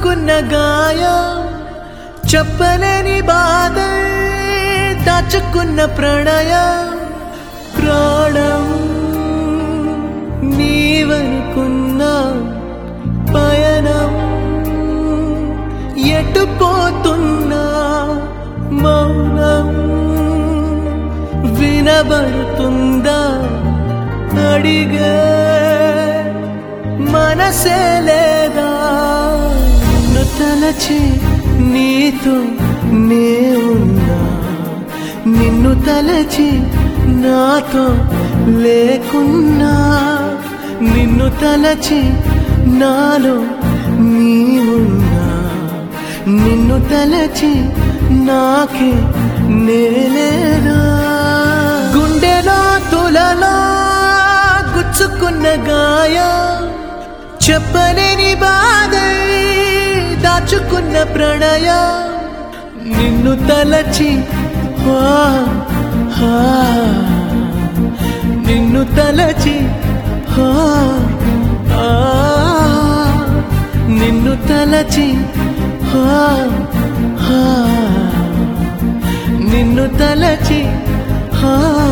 గుచ్చుకున్న గాయం చెప్పలేని బాధ దాచుకున్న ప్రణయం ప్రాణం నీవనుకున్నా పయనం ఎటు పోతున్నా మౌనం వినబడుతుందా అడిగే మనసే లేదా నిన్ను తలచి నీతో నే ఉన్నా నిన్ను తలచి నాతో లేకున్నా నిన్ను తలచి నాలో నీ ఉన్నా నిన్ను తలచి నాకే నేనేనా గుండెలో తులలో గుచ్చుకున్న గాయం చెప్పలేని బాధ దాచుకున్న ప్రణయం నిన్ను తలచి ఆ, ఆ, నిన్ను తలచి ఆ, ఆ, నిన్ను తలచి ఆ, ఆ, నిన్ను తలచి ఆ